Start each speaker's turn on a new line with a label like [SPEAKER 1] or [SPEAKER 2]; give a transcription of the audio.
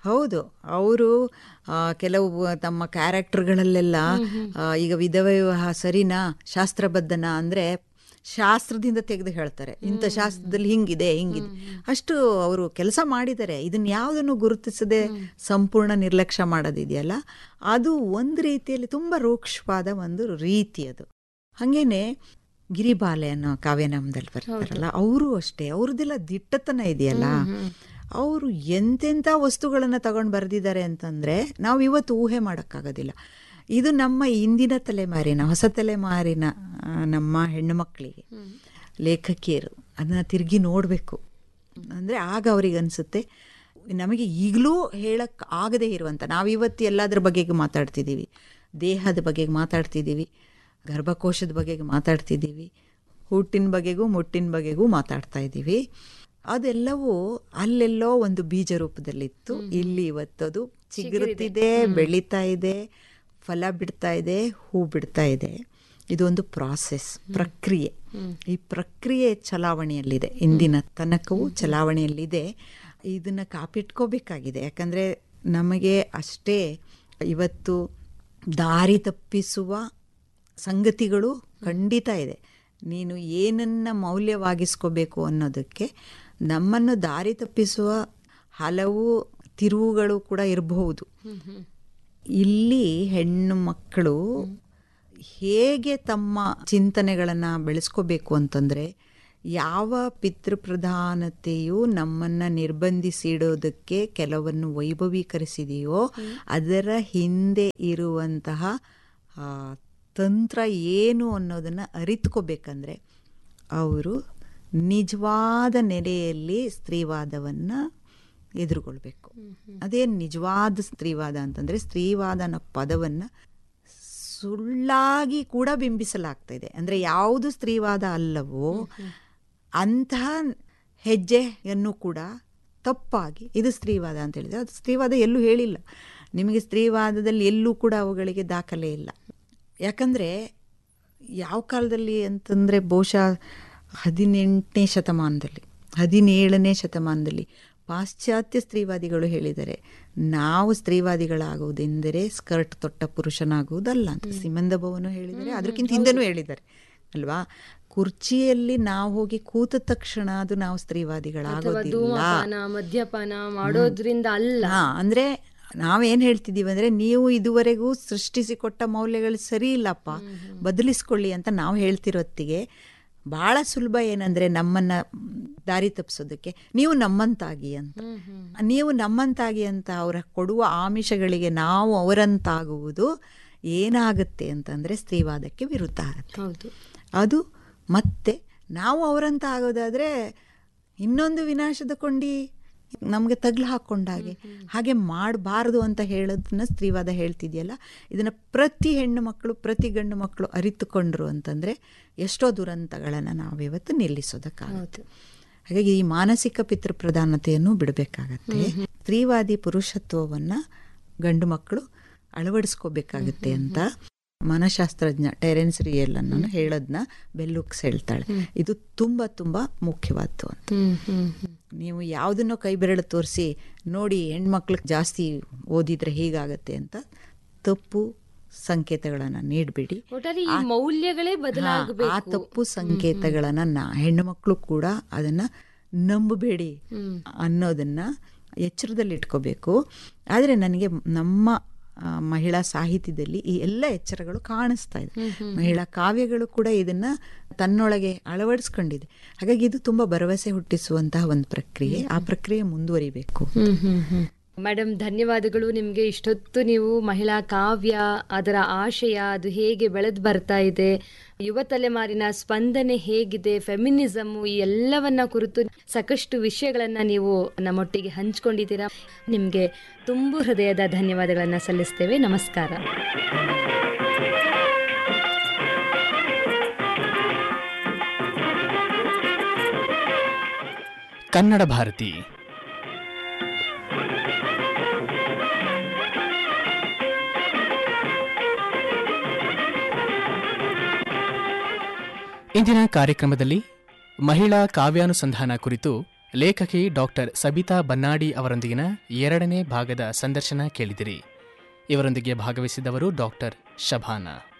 [SPEAKER 1] ಹೌದು ಅವರು ಕೆಲವು ತಮ್ಮ ಕ್ಯಾರೆಕ್ಟರ್ಗಳಲ್ಲೆಲ್ಲ ಆ, ಈಗ ವಿಧವೆ ವಿವಾಹ ಸರಿನಾ ಶಾಸ್ತ್ರಬದ್ಧನಾ ಅಂದರೆ ಶಾಸ್ತ್ರದಿಂದ ತೆಗೆದು ಹೇಳ್ತಾರೆ ಇಂಥ ಶಾಸ್ತ್ರದಲ್ಲಿ ಹಿಂಗಿದೆ ಹಿಂಗಿದೆ ಅಷ್ಟು ಅವರು ಕೆಲಸ ಮಾಡಿದ್ದಾರೆ ಇದನ್ನ ಯಾವುದನ್ನು ಗುರುತಿಸದೆ ಸಂಪೂರ್ಣ ನಿರ್ಲಕ್ಷ್ಯ ಮಾಡೋದಿದೆಯಲ್ಲ ಅದು ಒಂದು ರೀತಿಯಲ್ಲಿ ತುಂಬ ರೂಕ್ಷವಾದ ಒಂದು ರೀತಿ ಅದು ಹಾಗೇನೆ ಗಿರಿಬಾಲೆ ಅನ್ನೋ ಕಾವ್ಯನಾಮದಲ್ಲಿ ಬರ್ತಾರಲ್ಲ ಅವರು ಅಷ್ಟೇ ಅವ್ರದ್ದೆಲ್ಲ ದಿಟ್ಟತನ ಇದೆಯಲ್ಲ ಅವರು ಎಂತೆಂಥ ವಸ್ತುಗಳನ್ನು ತಗೊಂಡು ಬರೆದಿದ್ದಾರೆ ಅಂತಂದರೆ ನಾವು ಇವತ್ತು ಊಹೆ ಮಾಡೋಕ್ಕಾಗೋದಿಲ್ಲ ಇದು ನಮ್ಮ ಇಂದಿನ ತಲೆಮಾರಿನ ಹೊಸ ತಲೆಮಾರಿನ ಆ, ನಮ್ಮ ಹೆಣ್ಣು ಮಕ್ಕಳಿಗೆ ಲೇಖಕಿಯರು ಅದನ್ನು ತಿರುಗಿ ನೋಡಬೇಕು ಅಂದರೆ ಆಗ ಅವ್ರಿಗೆ ಅನಿಸುತ್ತೆ ನಮಗೆ ಈಗಲೂ ಹೇಳಕ್ಕೆ ಆಗದೇ ಇರುವಂಥ ನಾವಿವತ್ತು ಎಲ್ಲದ್ರ ಬಗೆಗೆ ಮಾತಾಡ್ತಿದ್ದೀವಿ ದೇಹದ ಬಗೆಗೆ ಮಾತಾಡ್ತಿದ್ದೀವಿ ಗರ್ಭಕೋಶದ ಬಗೆಗೆ ಮಾತಾಡ್ತಿದ್ದೀವಿ ಹುಟ್ಟಿನ ಬಗೆಗೂ ಮುಟ್ಟಿನ ಬಗೆಗೂ ಮಾತಾಡ್ತಾ ಇದ್ದೀವಿ ಅದೆಲ್ಲವೂ ಅಲ್ಲೆಲ್ಲೋ ಒಂದು ಬೀಜ ರೂಪದಲ್ಲಿತ್ತು ಇಲ್ಲಿ ಇವತ್ತದು ಚಿಗುರುತ್ತಿದೆ ಬೆಳೀತಾ ಇದೆ ಫಲ ಬಿಡ್ತಾ ಇದೆ ಹೂ ಬಿಡ್ತಾ ಇದೆ ಇದೊಂದು ಪ್ರಾಸೆಸ್ ಪ್ರಕ್ರಿಯೆ ಈ ಪ್ರಕ್ರಿಯೆ ಚಲಾವಣೆಯಲ್ಲಿದೆ ಇಂದಿನ ತನಕವೂ ಚಲಾವಣೆಯಲ್ಲಿದೆ ಇದನ್ನು ಕಾಪಿಟ್ಕೋಬೇಕಾಗಿದೆ ಯಾಕಂದರೆ ನಮಗೆ ಅಷ್ಟೇ ಇವತ್ತು ದಾರಿ ತಪ್ಪಿಸುವ ಸಂಗತಿಗಳು ಖಂಡಿತ ಇದೆ ನೀನು ಏನನ್ನ ಮೌಲ್ಯವಾಗಿಸ್ಕೋಬೇಕು ಅನ್ನೋದಕ್ಕೆ ನಮ್ಮನ್ನು ದಾರಿ ತಪ್ಪಿಸುವ ಹಲವು ತಿರುವುಗಳು ಕೂಡ ಇರಬಹುದು ಇಲ್ಲಿ ಹೆಣ್ಣು ಮಕ್ಕಳು ಹೇಗೆ ತಮ್ಮ ಚಿಂತನೆಗಳನ್ನು ಬೆಳೆಸ್ಕೋಬೇಕು ಅಂತಂದರೆ ಯಾವ ಪಿತೃಪ್ರಧಾನತೆಯು ನಮ್ಮನ್ನು ನಿರ್ಬಂಧಿಸಿಡೋದಕ್ಕೆ ಕೆಲವನ್ನು ವೈಭವೀಕರಿಸಿದೆಯೋ ಅದರ ಹಿಂದೆ ಇರುವಂತಹ ಆ, ತಂತ್ರ ಏನು ಅನ್ನೋದನ್ನು ಅರಿತ್ಕೋಬೇಕಂದ್ರೆ ಅವರು ನಿಜವಾದ ನೆಲೆಯಲ್ಲಿ ಸ್ತ್ರೀವಾದವನ್ನು ಎದುರುಗೊಳ್ಬೇಕು ಅದೇನು ನಿಜವಾದ ಸ್ತ್ರೀವಾದ ಅಂತಂದರೆ ಸ್ತ್ರೀವಾದ ಅನ್ನೋ ಪದವನ್ನು ಸುಳ್ಳಾಗಿ ಕೂಡ ಬಿಂಬಿಸಲಾಗ್ತಾ ಇದೆ ಅಂದರೆ ಯಾವುದು ಸ್ತ್ರೀವಾದ ಅಲ್ಲವೋ ಅಂತಹ ಹೆಜ್ಜೆಯನ್ನು ಕೂಡ ತಪ್ಪಾಗಿ ಇದು ಸ್ತ್ರೀವಾದ ಅಂತ ಹೇಳಿದರೆ ಅದು ಸ್ತ್ರೀವಾದ ಎಲ್ಲೂ ಹೇಳಿಲ್ಲ ನಿಮಗೆ ಸ್ತ್ರೀವಾದದಲ್ಲಿ ಎಲ್ಲೂ ಕೂಡ ಅವುಗಳಿಗೆ ದಾಖಲೆ ಇಲ್ಲ ಯಾಕಂದರೆ ಯಾವ ಕಾಲದಲ್ಲಿ ಅಂತಂದರೆ ಬಹುಶಃ ಹದಿನೆಂಟನೇ ಶತಮಾನದಲ್ಲಿ ಹದಿನೇಳನೇ ಶತಮಾನದಲ್ಲಿ ಪಾಶ್ಚಾತ್ಯ ಸ್ತ್ರೀವಾದಿಗಳು ಹೇಳಿದ್ದಾರೆ ನಾವು ಸ್ತ್ರೀವಾದಿಗಳಾಗುವುದೆಂದರೆ ಸ್ಕರ್ಟ್ ತೊಟ್ಟ ಪುರುಷನಾಗುವುದಲ್ಲ ಅಂತ ಸಿಮಂದ ಭವನು ಹೇಳಿದ್ದಾರೆ ಅದಕ್ಕಿಂತ ಹಿಂದೆನೂ ಹೇಳಿದ್ದಾರೆ ಅಲ್ವಾ ಕುರ್ಚಿಯಲ್ಲಿ ನಾವು ಹೋಗಿ ಕೂತ ತಕ್ಷಣ ಅದು ನಾವು ಸ್ತ್ರೀವಾದಿಗಳಾಗೋದಿಲ್ಲ
[SPEAKER 2] ಧೂಮಪಾನ ಮದ್ಯಪಾನ ಮಾಡೋದ್ರಿಂದ ಅಲ್ಲ
[SPEAKER 1] ಹಾ ಅಂದ್ರೆ ನಾವೇನ್ ಹೇಳ್ತಿದೀವಿ ಅಂದ್ರೆ ನೀವು ಇದುವರೆಗೂ ಸೃಷ್ಟಿಸಿಕೊಟ್ಟ ಮೌಲ್ಯಗಳು ಸರಿ ಇಲ್ಲಪ್ಪ ಬದಲಿಸ್ಕೊಳ್ಳಿ ಅಂತ ನಾವು ಹೇಳ್ತಿರೋತ್ತಿಗೆ ಬಹಳ ಸುಲಭ ಏನಂದ್ರೆ ನಮ್ಮನ್ನ ದಾರಿ ತಪ್ಪಿಸೋದಕ್ಕೆ ನೀವು ನಮ್ಮಂತಾಗಿ ಅಂತ ನೀವು ನಮ್ಮಂತಾಗಿ ಅಂತ ಅವರ ಕೊಡುವ ಆಮಿಷಗಳಿಗೆ ನಾವು ಅವರಂತಾಗುವುದು ಏನಾಗುತ್ತೆ ಅಂತಂದ್ರೆ ಸ್ತ್ರೀವಾದಕ್ಕೆ ವಿರುದ್ಧ ಆಗುತ್ತೆ
[SPEAKER 2] ಹೌದು
[SPEAKER 1] ಅದು ಮತ್ತೆ ನಾವು ಅವರಂತ ಆಗೋದಾದರೆ ಇನ್ನೊಂದು ವಿನಾಶದ ಕೊಂಡಿ ನಮಗೆ ತಗ್ಲು ಹಾಕ್ಕೊಂಡಾಗೆ ಹಾಗೆ ಮಾಡಬಾರ್ದು ಅಂತ ಹೇಳೋದನ್ನ ಸ್ತ್ರೀವಾದ ಹೇಳ್ತಿದೆಯಲ್ಲ ಇದನ್ನು ಪ್ರತಿ ಹೆಣ್ಣು ಮಕ್ಕಳು ಪ್ರತಿ ಗಂಡು ಮಕ್ಕಳು ಅರಿತುಕೊಂಡ್ರು ಅಂತಂದರೆ ಎಷ್ಟೋ ದುರಂತಗಳನ್ನು ನಾವಿವತ್ತು ನಿಲ್ಲಿಸೋದಕ್ಕಾಗುತ್ತೆ ಹಾಗಾಗಿ ಈ ಮಾನಸಿಕ ಪಿತೃಪ್ರಧಾನತೆಯನ್ನು ಬಿಡಬೇಕಾಗತ್ತೆ ಸ್ತ್ರೀವಾದಿ ಪುರುಷತ್ವವನ್ನು ಗಂಡು ಮಕ್ಕಳು ಅಳವಡಿಸ್ಕೋಬೇಕಾಗತ್ತೆ ಅಂತ ಮನಶಾಸ್ತ್ರಜ್ಞ ಟೆರೆನ್ಸ್ ರಿಯಲ್ ಅನ್ನೋ ಹೇಳೋದನ್ನ ಬೆಲ್ಲುಕ್ಸ್ ಹೇಳ್ತಾಳೆ ಇದು ತುಂಬ ತುಂಬ ಮುಖ್ಯವಾದ್ದು ಅಂತ
[SPEAKER 2] ಹ್ಮ್ ಹ್ಮ್ ಹ್ಮ್
[SPEAKER 1] ನೀವು ಯಾವುದನ್ನೋ ಕೈ ಬೆರಳು ತೋರಿಸಿ ನೋಡಿ ಹೆಣ್ಮಕ್ಳಿಗೆ ಜಾಸ್ತಿ ಓದಿದ್ರೆ ಹೀಗಾಗತ್ತೆ ಅಂತ ತಪ್ಪು ಸಂಕೇತಗಳನ್ನು ನೀಡಬೇಡಿ
[SPEAKER 2] ಒಟ್ಟಾರೆ ಈ ಮೌಲ್ಯಗಳೇ
[SPEAKER 1] ಆ
[SPEAKER 2] ಬದಲಾಗಬೇಕು
[SPEAKER 1] ತಪ್ಪು ಸಂಕೇತಗಳನ್ನ ನಾ ಹೆಣ್ಣು ಮಕ್ಕಳು ಕೂಡ ಅದನ್ನ ನಂಬಬೇಡಿ ಅನ್ನೋದನ್ನ ಎಚ್ಚರದಲ್ಲಿ ಇಟ್ಕೋಬೇಕು ಆದರೆ ನನಗೆ ನಮ್ಮ ಆ, ಮಹಿಳಾ ಸಾಹಿತ್ಯದಲ್ಲಿ ಈ ಎಲ್ಲ ಎಚ್ಚರಗಳು ಕಾಣಿಸ್ತಾ ಇದೆ ಮಹಿಳಾ ಕಾವ್ಯಗಳು ಕೂಡ ಇದನ್ನ ತನ್ನೊಳಗೆ ಅಳವಡಿಸ್ಕೊಂಡಿದೆ ಹಾಗಾಗಿ ಇದು ತುಂಬಾ ಭರವಸೆ ಹುಟ್ಟಿಸುವಂತಹ ಒಂದು ಪ್ರಕ್ರಿಯೆ ಆ ಪ್ರಕ್ರಿಯೆ ಮುಂದುವರಿಬೇಕು
[SPEAKER 2] ಹ್ಮ್ ಹ್ಮ್ ಹ್ಮ್ ಮೇಡಮ್ ಧನ್ಯವಾದಗಳು ನಿಮಗೆ ಇಷ್ಟೊತ್ತು ನೀವು ಮಹಿಳಾ ಕಾವ್ಯ ಅದರ ಆಶಯ ಅದು ಹೇಗೆ ಬೆಳೆದು ಬರ್ತಾ ಇದೆ ಯುವ ತಲೆಮಾರಿನ ಸ್ಪಂದನೆ ಹೇಗಿದೆ ಫೆಮಿನಿಸಮ್ ಈ ಎಲ್ಲವನ್ನ ಕುರಿತು ಸಾಕಷ್ಟು ವಿಷಯಗಳನ್ನ ನೀವು ನಮ್ಮೊಟ್ಟಿಗೆ ಹಂಚ್ಕೊಂಡಿದ್ದೀರಾ ನಿಮಗೆ ತುಂಬು ಹೃದಯದ ಧನ್ಯವಾದಗಳನ್ನ ಸಲ್ಲಿಸ್ತೇವೆ ನಮಸ್ಕಾರ
[SPEAKER 3] ಕನ್ನಡ ಭಾರತಿ ಇಂದಿನ ಕಾರ್ಯಕ್ರಮದಲ್ಲಿ ಮಹಿಳಾ ಕಾವ್ಯಾನುಸಂಧಾನ ಕುರಿತು ಲೇಖಕಿ ಡಾಕ್ಟರ್ ಸಬಿತಾ ಬನ್ನಾಡಿ ಅವರೊಂದಿಗಿನ ಎರಡನೇ ಭಾಗದ ಸಂದರ್ಶನ ಕೇಳಿದಿರಿ ಇವರೊಂದಿಗೆ ಭಾಗವಹಿಸಿದವರು ಡಾಕ್ಟರ್ ಶಭಾನಾ